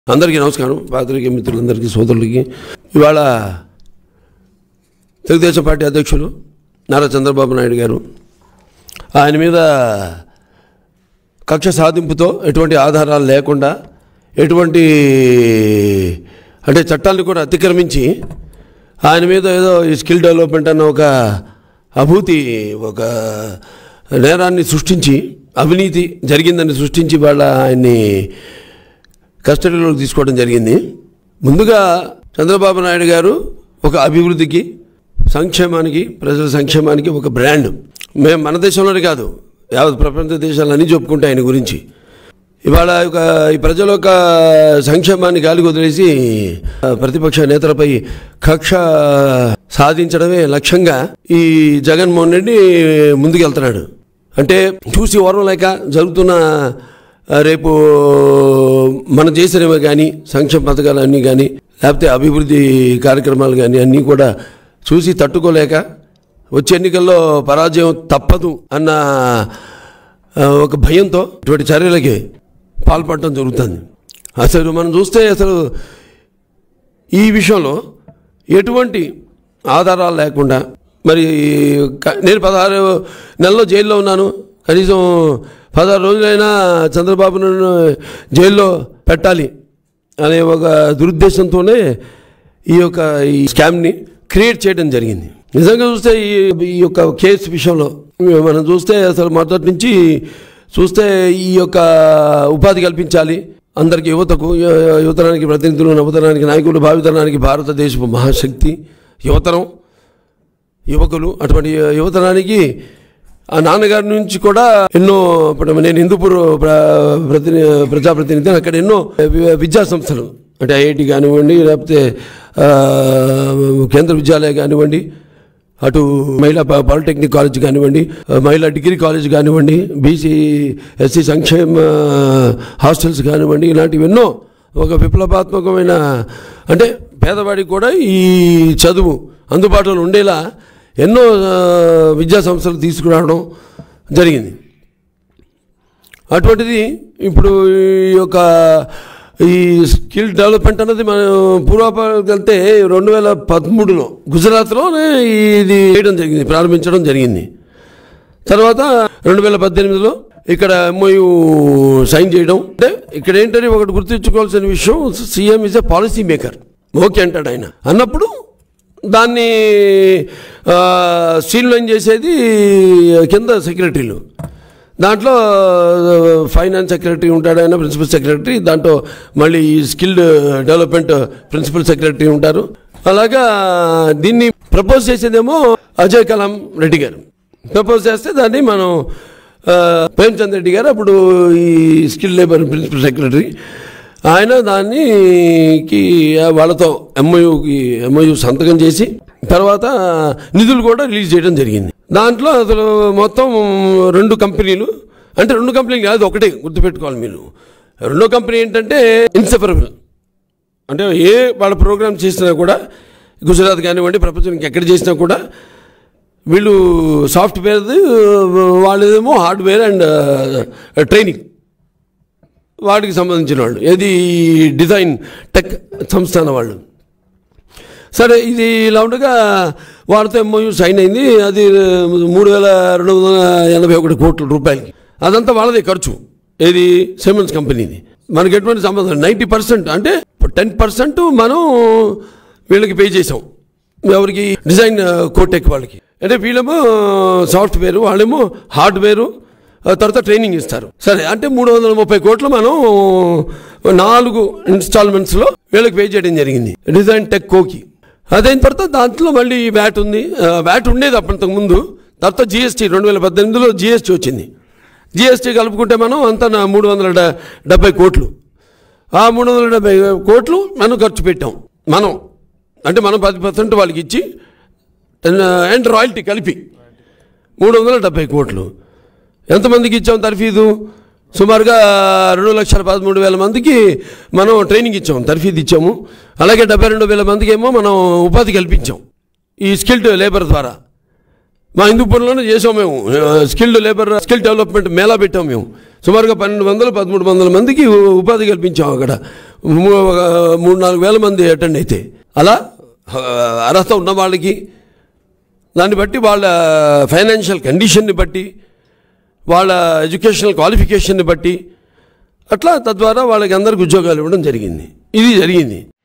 అందరికీ నమస్కారం పాత్రిక మిత్రులందరికీ సోదరులకి ఇవాళ తెలుగుదేశం పార్టీ అధ్యక్షులు నారా చంద్రబాబు నాయుడు గారు ఆయన మీద కక్ష సాధింపుతో ఎటువంటి ఆధారాలు లేకుండా ఎటువంటి అంటే చట్టాలను కూడా అతిక్రమించి ఆయన మీద ఏదో ఈ స్కిల్ డెవలప్మెంట్ అన్న ఒక అభూతి ఒక నేరాన్ని సృష్టించి అవినీతి జరిగిందని సృష్టించి వాళ్ళ ఆయన్ని కస్టడీలోకి తీసుకోవడం జరిగింది ముందుగా చంద్రబాబు నాయుడు గారు ఒక అభివృద్ధికి సంక్షేమానికి ప్రజల సంక్షేమానికి ఒక బ్రాండ్ మేము మన దేశంలోనే కాదు యావత్ ప్రపంచ దేశాలన్నీ చెప్పుకుంటే ఆయన గురించి ఇవాళ ఒక ఈ ప్రజల యొక్క సంక్షేమాన్ని గాలికి వదిలేసి ఆ, ప్రతిపక్ష నేతలపై కక్ష సాధించడమే లక్ష్యంగా ఈ జగన్మోహన్ రెడ్డి ముందుకెళ్తున్నాడు అంటే చూసి ఓర్వం లేక జరుగుతున్న ఆ, రేపు మనం చేసినవి కానీ సంక్షేమ పథకాలు అన్నీ కానీ లేకపోతే అభివృద్ధి కార్యక్రమాలు కానీ అన్నీ కూడా చూసి తట్టుకోలేక వచ్చే ఎన్నికల్లో పరాజయం తప్పదు అన్న ఆ, ఒక భయంతో ఇటువంటి చర్యలకి పాల్పడటం జరుగుతుంది అసలు మనం చూస్తే అసలు ఈ విషయంలో ఎటువంటి ఆధారాలు లేకుండా మరి క- నేను పదహారు నెలల్లో జైల్లో ఉన్నాను కనీసం పదహారు రోజులైనా చంద్రబాబును జైల్లో పెట్టాలి అనే ఒక దురుద్దేశంతోనే ఈ యొక్క ఈ స్కామ్ని క్రియేట్ చేయడం జరిగింది నిజంగా చూస్తే ఈ ఈ యొక్క కేసు విషయంలో మనం చూస్తే అసలు మొదటి నుంచి చూస్తే ఈ యొక్క ఉపాధి కల్పించాలి అందరికీ యువతకు యు- యువతరానికి ప్రతినిధులు నవతరానికి నాయకులు భావితరానికి భారతదేశపు మహాశక్తి యువతరం యువకులు అటువంటి యువతరానికి ఆ నాన్నగారి నుంచి కూడా ఎన్నో ఇప్పుడు నేను హిందూపూర్ ప్ర ప్రతిని ప్రజాప్రతినిధి అక్కడ ఎన్నో వి- విద్యా సంస్థలు అంటే ఐఐటి కానివ్వండి లేకపోతే ఆ, కేంద్ర విద్యాలయ కానివ్వండి అటు మహిళా పా- పాలిటెక్నిక్ కాలేజ్ కానివ్వండి ఆ, మహిళా డిగ్రీ కాలేజ్ కానివ్వండి బీసీ ఎస్సీ సంక్షేమ హాస్టల్స్ కానివ్వండి ఇలాంటివి ఎన్నో ఒక విప్లవాత్మకమైన అంటే పేదవాడికి కూడా ఈ చదువు అందుబాటులో ఉండేలా ఎన్నో ఆ, విద్యా సంస్థలు తీసుకురావడం జరిగింది అటువంటిది ఇప్పుడు ఈ యొక్క ఈ స్కిల్ డెవలప్మెంట్ అన్నది మనం పూర్వపాలకు వెళ్తే రెండు వేల పదమూడులో గుజరాత్లోనే ఇది చేయడం జరిగింది ప్రారంభించడం జరిగింది తర్వాత రెండు వేల పద్దెనిమిదిలో ఇక్కడ ఎంఓయు సైన్ చేయడం అంటే ఇక్కడ ఏంటంటే ఒకటి గుర్తుంచుకోవాల్సిన విషయం CM is a policy maker okay అంటాడు ఆయన అన్నప్పుడు దాన్ని స్ట్రీమ్లైన్ చేసేది కింద సెక్రటరీలు దాంట్లో ఫైనాన్స్ సెక్రటరీ ఉంటాడు ఆయన ప్రిన్సిపల్ సెక్రటరీ దాంట్లో మళ్ళీ ఈ స్కిల్డ్ డెవలప్మెంట్ ప్రిన్సిపల్ సెక్రటరీ ఉంటారు అలాగా దీన్ని ప్రపోజ్ చేసేదేమో అజయ్ కలాం రెడ్డి గారు ప్రపోజ్ చేస్తే దాన్ని మనం ఆ, ప్రేమ్చంద్ రెడ్డి గారు అప్పుడు ఈ స్కిల్ లేబర్ ప్రిన్సిపల్ సెక్రటరీ ఆయన దానికి వాళ్ళతో ఎంఓయుకి ఎంఓయు సంతకం చేసి తర్వాత నిధులు కూడా రిలీజ్ చేయడం జరిగింది దాంట్లో అసలు మొత్తం రెండు కంపెనీలు అంటే రెండు కంపెనీలు కాదు ఒకటే గుర్తుపెట్టుకోవాలి మీరు రెండో కంపెనీ ఏంటంటే ఇన్సెపరబుల్ అంటే ఏ వాళ్ళ ప్రోగ్రామ్ చేసినా కూడా గుజరాత్ కానివ్వండి ప్రపంచానికి ఎక్కడ చేసినా కూడా వీళ్ళు సాఫ్ట్వేర్ వాళ్ళేమో హార్డ్వేర్ అండ్ ట్రైనింగ్ వాటికి సంబంధించిన వాళ్ళు ఏది డిజైన్ టెక్ సంస్థాన వాళ్ళు సరే ఇది ఇలా ఉండగా వాళ్ళతో ఎంఓయూ సైన్ అయింది అది మూడు వేల రెండు వందల ఎనభై ఒకటి కోట్ల రూపాయలకి అదంతా వాళ్ళదే ఖర్చు ఏది సిమెంట్స్ కంపెనీది మనకి ఎటువంటి సంబంధం నైంటీ పర్సెంట్ అంటే టెన్ పర్సెంట్ మనం వీళ్ళకి పే చేసాం ఎవరికి డిజైన్ కోటెక్ వాళ్ళకి అంటే వీళ్ళేమో సాఫ్ట్వేర్ వాళ్ళేమో హార్డ్వేరు ఆ తర్వాత ట్రైనింగ్ ఇస్తారు సరే అంటే మూడు వందల ముప్పై కోట్లు మనం నాలుగు ఇన్స్టాల్మెంట్స్లో వీళ్ళకి పే చేయడం జరిగింది డిజైన్ టెక్ కోకి అదైన తర్వాత దాంట్లో మళ్ళీ వ్యాట్ ఉంది ఆ, వ్యాట్ ఉండేది అప్పటికి ముందు తర్వాత జిఎస్టీ రెండు వేల పద్దెనిమిదిలో జిఎస్టీ వచ్చింది జిఎస్టీ కలుపుకుంటే మనం అంతా నా మూడు వందల డ- డెబ్బై కోట్లు ఆ మూడు వందల డెబ్బై కోట్లు మనం ఖర్చు పెట్టాం మనం అంటే మనం పది పర్సెంట్ వాళ్ళకి ఇచ్చి అండ్ రాయల్టీ కలిపి మూడు వందల డెబ్బై కోట్లు ఎంతమందికి ఇచ్చాం తర్ఫీదు సుమారుగా రెండు లక్షల పదమూడు వేల మందికి మనం ట్రైనింగ్ ఇచ్చాం తర్ఫీదు ఇచ్చాము అలాగే డెబ్బై రెండు వేల మందికి ఏమో మనం ఉపాధి కల్పించాం ఈ స్కిల్డ్ లేబర్ ద్వారా మా హిందూపూర్లోనే చేసాం మేము skilled labour skill development mela పెట్టాం మేము సుమారుగా పన్నెండు వందలు పదమూడు వందల మందికి ఉ- ఉపాధి కల్పించాం అక్కడ మూ- ఒక మూడు నాలుగు వేల మంది అటెండ్ అయితే అలా ఆ, అర్హత ఉన్న వాళ్ళకి దాన్ని బట్టి వాళ్ళ ఫైనాన్షియల్ కండిషన్ని బట్టి వాళ్ళ ఎడ్యుకేషనల్ క్వాలిఫికేషన్ని బట్టి అట్లా తద్వారా వాళ్ళకి అందరికి ఉద్యోగాలు ఇవ్వడం జరిగింది ఇది జరిగింది